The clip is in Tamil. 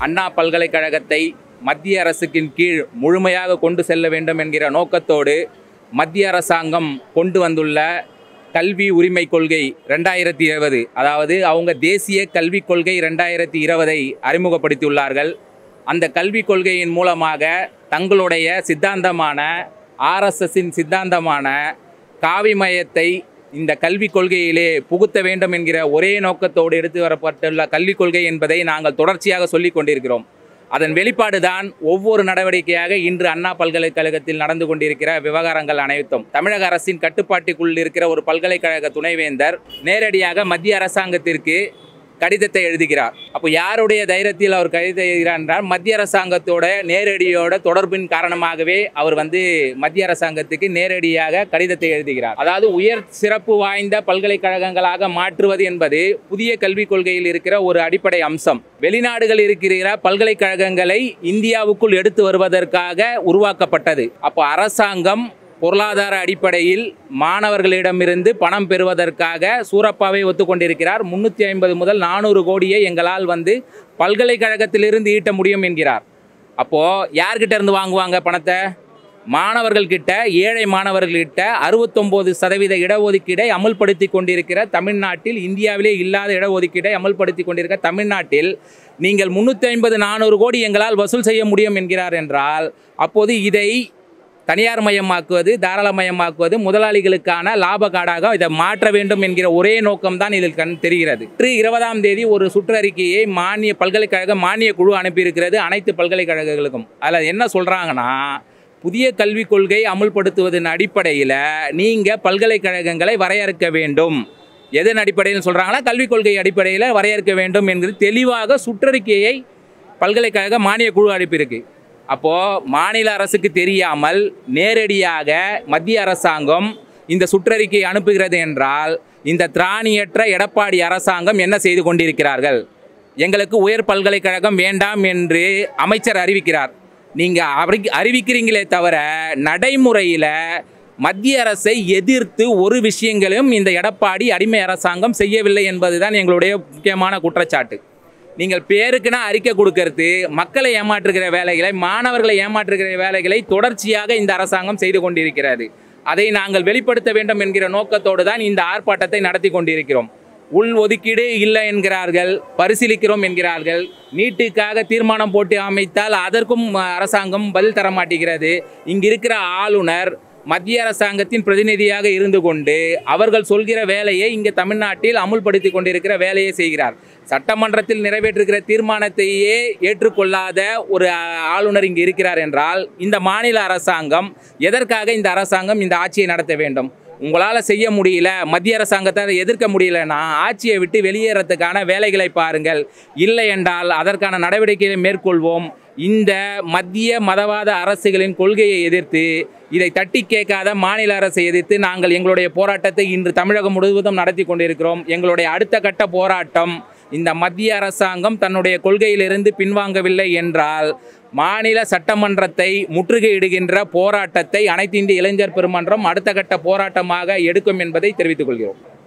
அண்ணா பல்கலைக்கழகத்தை மத்திய அரசுக்கின் கீழ் முழுமையாக கொண்டு செல்ல வேண்டும் என்கிற நோக்கத்தோடு மத்திய அரசாங்கம் கொண்டு வந்துள்ள கல்வி உரிமை கொள்கை ரெண்டாயிரத்தி இருபது அதாவது அவங்க தேசிய கல்விக் கொள்கை ரெண்டாயிரத்தி இருபதை அறிமுகப்படுத்தியுள்ளார்கள் அந்த கல்விக் கொள்கையின் மூலமாக தங்களுடைய சித்தாந்தமான ஆர்எஸ்எஸ்ஸின் சித்தாந்தமான காவிமயத்தை இந்த கல்விக் கொள்கையிலே புகுத்த வேண்டும் என்கிற ஒரே நோக்கத்தோடு எடுத்து வரப்பட்டுள்ள கல்விக் கொள்கை என்பதை நாங்கள் தொடர்ச்சியாக சொல்லிக் கொண்டிருக்கிறோம் அதன் வெளிப்பாடுதான் ஒவ்வொரு நடவடிக்கையாக இன்று அண்ணா பல்கலைக்கழகத்தில் நடந்து கொண்டிருக்கிற விவகாரங்கள் அனைத்தும் தமிழக அரசின் கட்டுப்பாட்டுக்குள் இருக்கிற ஒரு பல்கலைக்கழக துணைவேந்தர் நேரடியாக மத்திய அரசாங்கத்திற்கு கடிதத்தை எழுதுகிறார் அப்போ யாருடைய தைரியத்தில் அவர் கடிதம் எழுதுகிறார் என்றால் மத்திய அரசாங்கத்தோட நேரடியோட தொடர்பின் காரணமாகவே அவர் வந்து மத்திய அரசாங்கத்துக்கு நேரடியாக கடிதத்தை எழுதுகிறார் அதாவது உயர் சிறப்பு வாய்ந்த பல்கலைக்கழகங்களாக மாற்றுவது என்பது புதிய கல்விக் கொள்கையில் இருக்கிற ஒரு அடிப்படை அம்சம் வெளிநாடுகள் இருக்கிற பல்கலைக்கழகங்களை இந்தியாவுக்குள் எடுத்து வருவதற்காக உருவாக்கப்பட்டது அப்போ அரசாங்கம் பொருளாதார அடிப்படையில் மாணவர்களிடமிருந்து பணம் பெறுவதற்காக சூரப்பாவை ஒத்துக்கொண்டிருக்கிறார் முன்னூற்றி ஐம்பது முதல் நானூறு கோடியை எங்களால் வந்து பல்கலைக்கழகத்திலிருந்து ஈட்ட முடியும் என்கிறார் அப்போது யார்கிட்ட இருந்து வாங்குவாங்க பணத்தை மாணவர்கள்கிட்ட ஏழை மாணவர்கள்கிட்ட அறுபத்தொம்போது சதவீத இடஒதுக்கீடை அமல்படுத்தி கொண்டிருக்கிற தமிழ்நாட்டில் இந்தியாவிலே இல்லாத இடஒதுக்கீடை அமல்படுத்தி கொண்டிருக்கிற தமிழ்நாட்டில் நீங்கள் முந்நூற்றி ஐம்பது நானூறு கோடி எங்களால் வசூல் செய்ய முடியும் என்கிறார் என்றால் அப்போது இதை தனியார் மயமாக்குவது தாராளமயமாக்குவது முதலாளிகளுக்கான லாப காடாக இதை மாற்ற வேண்டும் என்கிற ஒரே நோக்கம்தான் இதில் கண் தெரிகிறது இன்று இருபதாம் தேதி ஒரு சுற்றறிக்கையை மானிய பல்கலைக்கழக மானிய குழு அனுப்பியிருக்கிறது அனைத்து பல்கலைக்கழகங்களுக்கும் அதில் என்ன சொல்கிறாங்கன்னா புதிய கல்விக் கொள்கை அமுல்படுத்துவதன் அடிப்படையில் நீங்கள் பல்கலைக்கழகங்களை வரையறுக்க வேண்டும் எதன் அடிப்படையில் சொல்கிறாங்கன்னா கல்விக் கொள்கை அடிப்படையில் வரையறுக்க வேண்டும் என்கிறது தெளிவாக சுற்றறிக்கையை பல்கலைக்கழக மானிய குழு அனுப்பியிருக்கு அப்போது மாநில அரசுக்கு தெரியாமல் நேரடியாக மத்திய அரசாங்கம் இந்த சுற்றறிக்கை அனுப்புகிறது என்றால் இந்த திராணியற்ற எடப்பாடி அரசாங்கம் என்ன செய்து கொண்டிருக்கிறார்கள் எங்களுக்கு உயர் பல்கலைக்கழகம் வேண்டாம் என்று அமைச்சர் அறிவிக்கிறார் நீங்கள் அறி அறிவிக்கிறீங்களே தவிர நடைமுறையில் மத்திய அரசை எதிர்த்து ஒரு விஷயங்களும் இந்த எடப்பாடி அடிமை அரசாங்கம் செய்யவில்லை என்பதுதான் எங்களுடைய முக்கியமான குற்றச்சாட்டு நீங்கள் பேருக்குன்னா அறிக்கை கொடுக்கறது மக்களை ஏமாற்றுகிற வேலைகளை மாணவர்களை ஏமாற்றுகிற வேலைகளை தொடர்ச்சியாக இந்த அரசாங்கம் செய்து கொண்டிருக்கிறது அதை நாங்கள் வெளிப்படுத்த வேண்டும் என்கிற நோக்கத்தோடு தான் இந்த ஆர்ப்பாட்டத்தை நடத்தி கொண்டிருக்கிறோம் உள் ஒதுக்கீடு இல்லை என்கிறார்கள் பரிசீலிக்கிறோம் என்கிறார்கள் நீட்டுக்காக தீர்மானம் போட்டு அமைத்தால் அதற்கும் அரசாங்கம் பதில் தர மாட்டேங்கிறது இங்கு இருக்கிற ஆளுநர் மத்திய அரசாங்கத்தின் பிரதிநிதியாக இருந்து கொண்டு அவர்கள் சொல்கிற வேலையை இங்கே தமிழ்நாட்டில் அமுல்படுத்தி கொண்டிருக்கிற வேலையை செய்கிறார் சட்டமன்றத்தில் நிறைவேற்றுகிற தீர்மானத்தையே ஏற்றுக்கொள்ளாத ஒரு ஆளுநர் இங்கு இருக்கிறார் என்றால் இந்த மாநில அரசாங்கம் எதற்காக இந்த அரசாங்கம் இந்த ஆட்சியை நடத்த வேண்டும் உங்களால் செய்ய முடியல மத்திய அரசாங்கத்தை எதிர்க்க முடியலன்னா ஆட்சியை விட்டு வெளியேறதுக்கான வேலைகளை பாருங்கள் இல்லை என்றால் அதற்கான நடவடிக்கைகளை மேற்கொள்வோம் இந்த மத்திய மதவாத அரசுகளின் கொள்கையை எதிர்த்து இதை தட்டி கேட்காத மாநில அரசை எதிர்த்து நாங்கள் எங்களுடைய போராட்டத்தை இன்று தமிழகம் முழுவதும் நடத்தி கொண்டிருக்கிறோம் எங்களுடைய அடுத்த கட்ட போராட்டம் இந்த மத்திய அரசாங்கம் தன்னுடைய கொள்கையிலிருந்து பின்வாங்கவில்லை என்றால் மாநில சட்டமன்றத்தை முற்றுகையிடுகின்ற போராட்டத்தை அனைத்து இந்திய இளைஞர் பெருமன்றம் அடுத்த கட்ட போராட்டமாக எடுக்கும் என்பதை தெரிவித்துக் கொள்கிறோம்